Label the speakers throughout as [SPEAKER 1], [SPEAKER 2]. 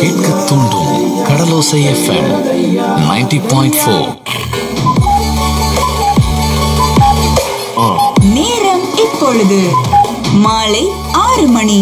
[SPEAKER 1] கேட்க தூண்டும் கடலோசை FM 90.4 point four
[SPEAKER 2] நேரம் இப்பொழுது மாலை ஆறு மணி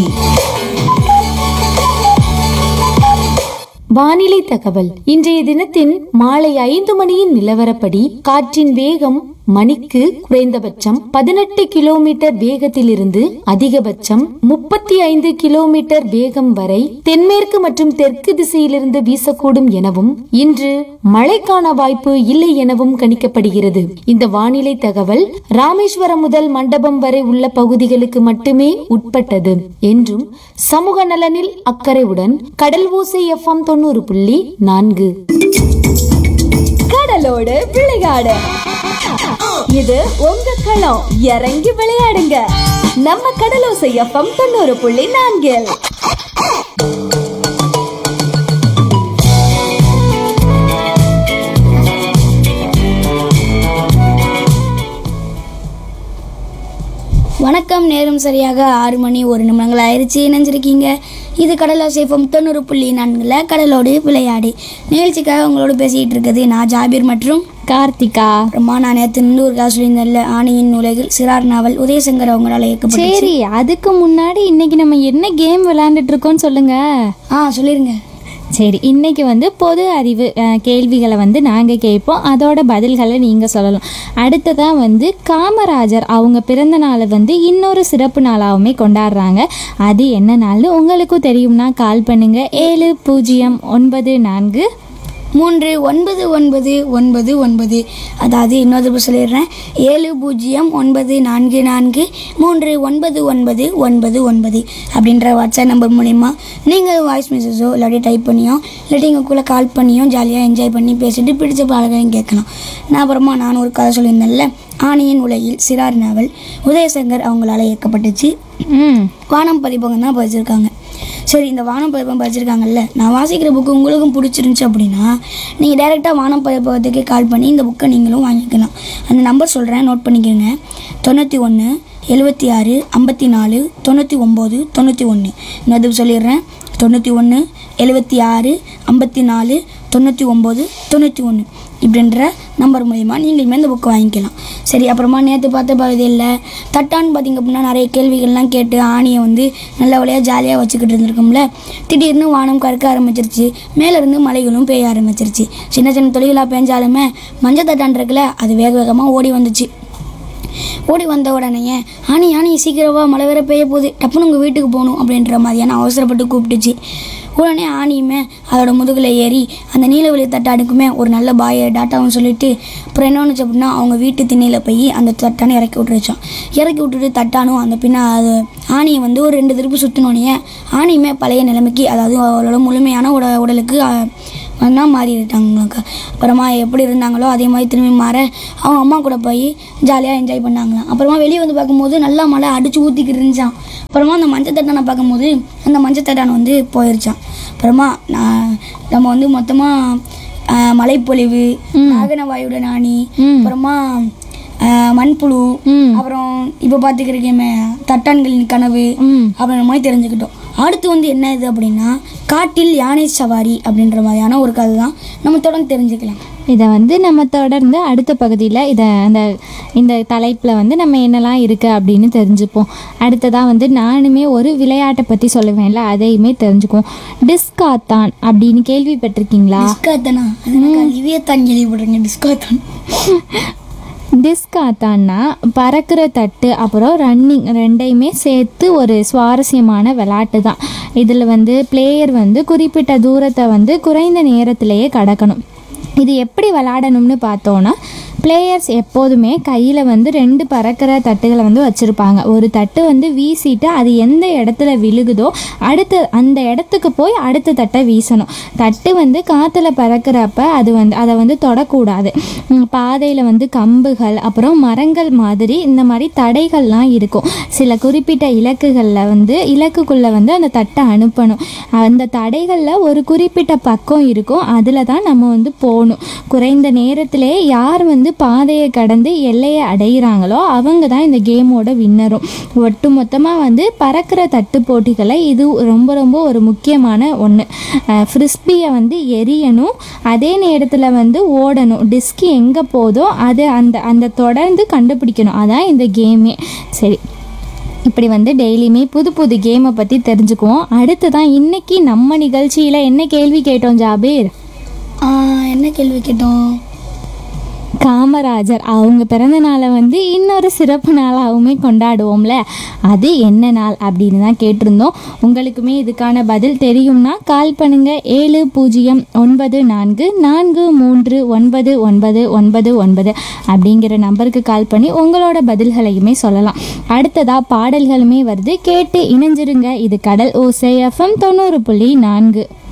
[SPEAKER 3] வானிலை தகவல் இன்றைய தினத்தின் மாலை ஐந்து மணியின் நிலவரப்படி காற்றின் வேகம் மணிக்கு குறைந்தபட்சம் பதினெட்டு கிலோமீட்டர் வேகத்திலிருந்து அதிகபட்சம் முப்பத்தி ஐந்து கிலோமீட்டர் வேகம் வரை தென்மேற்கு மற்றும் தெற்கு திசையிலிருந்து வீசக்கூடும் எனவும் இன்று மழைக்கான வாய்ப்பு இல்லை எனவும் கணிக்கப்படுகிறது இந்த வானிலை தகவல் ராமேஸ்வரம் முதல் மண்டபம் வரை உள்ள பகுதிகளுக்கு மட்டுமே உட்பட்டது என்றும் சமூக நலனில் அக்கறையுடன் கடல் ஓசை எஃப்எம் தொண்ணூறு புள்ளி நான்கு
[SPEAKER 4] கடலோடு விளையாடு இது உங்க களம் இறங்கி விளையாடுங்க நம்ம கடலோசை எஃப்எம் தொண்ணூறு புள்ளி நான்கில்
[SPEAKER 5] வணக்கம் நேரம் சரியாக ஆறு மணி ஒரு நிமிடங்கள் ஆயிடுச்சு இணைஞ்சிருக்கீங்க இது கடலா சேஃபம் தொண்ணூறு புள்ளி நான்குல கடலோடு விளையாடி நிகழ்ச்சிக்காக உங்களோட பேசிகிட்டு இருக்குது நான் ஜாபீர் மற்றும்
[SPEAKER 3] கார்த்திகா
[SPEAKER 5] அப்புறமா நான் நேற்று நூறு சொல்லியிருந்தேன்ல ஆணியின் உலகில் சிறார் நாவல் உதயசங்கர் அவங்களால இயக்கப்பட்டு
[SPEAKER 3] சரி அதுக்கு முன்னாடி இன்னைக்கு நம்ம என்ன கேம் விளையாண்டுட்டு இருக்கோம்னு சொல்லுங்க
[SPEAKER 5] ஆ சொல்லிருங்க
[SPEAKER 3] சரி இன்னைக்கு வந்து பொது அறிவு அஹ், கேள்விகளை வந்து நாங்கள் கேட்போம் அதோட பதில்களை நீங்கள் சொல்லலாம் அடுத்ததான் வந்து காமராஜர் அவங்க பிறந்த நாளை வந்து இன்னொரு சிறப்பு நாளாகவுமே கொண்டாடுறாங்க அது என்ன நாள்னு உங்களுக்கும் தெரியும்னா கால் பண்ணுங்க ஏழு பூஜ்ஜியம் ஒன்பது நான்கு
[SPEAKER 5] மூன்று ஒன்பது ஒன்பது ஒன்பது ஒன்பது அதாவது இன்னொரு தடவை சொல்லிடுறேன் ஏழு பூஜ்ஜியம் ஒன்பது நான்கு நான்கு மூன்று ஒன்பது ஒன்பது ஒன்பது ஒன்பது அப்படின்ற வாட்ஸ்அப் நம்பர் மூலிமா நீங்கள் வாய்ஸ் மெசேஜோ இல்லாட்டி டைப் பண்ணியோ இல்லாட்டி எங்களுக்குள்ளே கால் பண்ணியோ ஜாலியாக என்ஜாய் பண்ணி பேசிட்டு பிடிச்ச பாடல்களையும் கேட்கலாம் நான் அப்புறமா நான் ஒரு கதை சொல்லியிருந்தேன்ல ஆணியின் உலகில் சிறார் நாவல் உதயசங்கர் அவங்களால இயக்கப்பட்டுச்சு
[SPEAKER 3] ம்
[SPEAKER 5] வானம் பதிப்பகம் தான் படிச்சிருக்காங்க சரி இந்த வானம் பதிப்பகம் படிச்சிருக்காங்கல்ல நான் வாசிக்கிற புக்கு உங்களுக்கும் பிடிச்சிருந்துச்சு அப்படின்னா நீங்கள் டைரெக்டாக வானம் பதிப்பகத்துக்கு கால் பண்ணி இந்த புக்கை நீங்களும் வாங்கிக்கலாம் அந்த நம்பர் சொல்கிறேன் நோட் பண்ணிக்கோங்க தொண்ணூற்றி ஒன்று எழுபத்தி ஆறு ஐம்பத்தி நாலு தொண்ணூற்றி ஒம்பது தொண்ணூற்றி ஒன்று இன்னொரு சொல்லிடுறேன் தொண்ணூற்றி ஒன்று எழுபத்தி ஆறு ஐம்பத்தி நாலு தொண்ணூற்றி ஒம்பது தொண்ணூற்றி ஒன்று இப்படின்ற நம்பர் மூலிமா நீங்களுமே இந்த புக்கை வாங்கிக்கலாம் சரி அப்புறமா நேற்று பார்த்த பகுதியில் தட்டான்னு பார்த்தீங்க அப்படின்னா நிறைய கேள்விகள்லாம் கேட்டு ஆணியை வந்து நல்ல வழியாக ஜாலியாக வச்சுக்கிட்டு இருந்திருக்கும்ல திடீர்னு வானம் கறக்க ஆரம்பிச்சிருச்சு மேலேருந்து மலைகளும் பெய்ய ஆரம்பிச்சிருச்சு சின்ன சின்ன தொழிலாக பெஞ்சாலுமே மஞ்சள் தட்டான் இருக்குல்ல அது வேக வேகமாக ஓடி வந்துச்சு ஓடி வந்த உடனே ஆனி ஆனி சீக்கிரமா மழை வேற பெய்ய போகுது டப்புன்னு உங்கள் வீட்டுக்கு போகணும் அப்படின்ற மாதிரியான அவசரப்பட்டு கூப்பிட்டுச்சு உடனே ஆணியுமே அதோட முதுகில் ஏறி அந்த நீலவெளி தட்டானுக்குமே ஒரு நல்ல பாய டாட்டாவும் சொல்லிட்டு அப்புறம் என்ன ஒன்றுச்சு அப்படின்னா அவங்க வீட்டு திண்ணையில் போய் அந்த தட்டானை இறக்கி விட்டுருச்சான் இறக்கி விட்டுட்டு தட்டானும் அந்த பின்ன அது ஆணியை வந்து ஒரு ரெண்டு திருப்பு சுற்றினோடனே ஆணியுமே பழைய நிலைமைக்கு அதாவது அவளோட முழுமையான உட உடலுக்கு அஹ், வந்தா மாறிட்டாங்களாக்கா அப்புறமா எப்படி இருந்தாங்களோ அதே மாதிரி திரும்பி மாற அவங்க அம்மா கூட போய் ஜாலியாக என்ஜாய் பண்ணாங்களாம் அப்புறமா வெளியே வந்து பார்க்கும்போது நல்லா மழை அடிச்சு ஊற்றிக்கிட்டு இருந்துச்சான் அப்புறமா அந்த மஞ்சள் தட்டானை பார்க்கும்போது அந்த மஞ்சள் தட்டான் வந்து போயிருச்சான் அப்புறமா நான் நம்ம வந்து மொத்தமாக மழைப்பொழிவு நாகனவாயோட நாணி அப்புறமா ஆஹ், மண்புழு அப்புறம் இப்போ பார்த்துக்கிறீங்க தட்டான்களின் கனவு அப்படின்ற மாதிரி தெரிஞ்சுக்கிட்டோம் அடுத்து வந்து என்ன இது அப்படின்னா காட்டில் யானை சவாரி அப்படின்ற மாதிரியான ஒரு கதை தான் நம்ம தொடர்ந்து தெரிஞ்சுக்கலாம்
[SPEAKER 3] இதை வந்து நம்ம தொடர்ந்து அடுத்த பகுதியில் இதை அந்த இந்த தலைப்பில் வந்து நம்ம என்னெல்லாம் இருக்குது அப்படின்னு தெரிஞ்சுப்போம் அடுத்ததாக வந்து நானுமே ஒரு விளையாட்டை பற்றி சொல்லுவேன்ல அதையுமே தெரிஞ்சுக்குவோம் டிஸ்காத்தான் அப்படின்னு கேள்விப்பட்டிருக்கீங்களா
[SPEAKER 5] டிஸ்காத்தனா அது எனக்கு லிவியத்தான் கேள்விப்படுறேங்க டிஸ்காத்தான்
[SPEAKER 3] டிஸ்காத்தான்னா பறக்கிற தட்டு அப்புறம் ரன்னிங் ரெண்டையுமே சேர்த்து ஒரு சுவாரஸ்யமான விளையாட்டு தான் இதில் வந்து பிளேயர் வந்து குறிப்பிட்ட தூரத்தை வந்து குறைந்த நேரத்திலேயே கடக்கணும் இது எப்படி விளையாடணும்னு பார்த்தோன்னா பிளேயர்ஸ் எப்போதுமே கையில் வந்து ரெண்டு பறக்கிற தட்டுகளை வந்து வச்சுருப்பாங்க ஒரு தட்டு வந்து வீசிட்டு அது எந்த இடத்துல விழுகுதோ அடுத்த அந்த இடத்துக்கு போய் அடுத்த தட்டை வீசணும் தட்டு வந்து காற்றுல பறக்கிறப்ப அது வந்து அதை வந்து தொடக்கூடாது பாதையில் வந்து கம்புகள் அப்புறம் மரங்கள் மாதிரி இந்த மாதிரி தடைகள்லாம் இருக்கும் சில குறிப்பிட்ட இலக்குகளில் வந்து இலக்குக்குள்ளே வந்து அந்த தட்டை அனுப்பணும் அந்த தடைகளில் ஒரு குறிப்பிட்ட பக்கம் இருக்கும் அதில் தான் நம்ம வந்து போகணும் குறைந்த நேரத்திலே யார் வந்து பாதையை கடந்து எல்லையை அடைகிறாங்களோ அவங்க தான் இந்த கேமோட வின்னரும் ஒட்டு மொத்தமாக வந்து பறக்கிற தட்டு போட்டிகளை இது ரொம்ப ரொம்ப ஒரு முக்கியமான ஒன்று ஃப்ரிஸ்பியை வந்து எரியணும் அதே நேரத்தில் வந்து ஓடணும் டிஸ்க் எங்கே போதோ அது அந்த அந்த தொடர்ந்து கண்டுபிடிக்கணும் அதான் இந்த கேமே சரி இப்படி வந்து டெய்லியுமே புது புது கேமை பற்றி தெரிஞ்சுக்குவோம் அடுத்து தான் இன்னைக்கு நம்ம நிகழ்ச்சியில் என்ன கேள்வி கேட்டோம் ஜாபீர்
[SPEAKER 5] ஆ, என்ன கேள்வி கேட்டோம்
[SPEAKER 3] காமராஜர் அவங்க பிறந்த நாளை வந்து இன்னொரு சிறப்பு நாளாகவுமே கொண்டாடுவோம்ல அது என்ன நாள் அப்படின்னு தான் கேட்டிருந்தோம் உங்களுக்குமே இதுக்கான பதில் தெரியும்னா கால் பண்ணுங்க ஏழு பூஜ்ஜியம் ஒன்பது நான்கு நான்கு மூன்று ஒன்பது ஒன்பது ஒன்பது ஒன்பது அப்படிங்கிற நம்பருக்கு கால் பண்ணி உங்களோட பதில்களையுமே சொல்லலாம் அடுத்ததா பாடல்களுமே வருது கேட்டு இணைஞ்சிருங்க இது கடல் ஓசை எஃப்எம் தொண்ணூறு புள்ளி நான்கு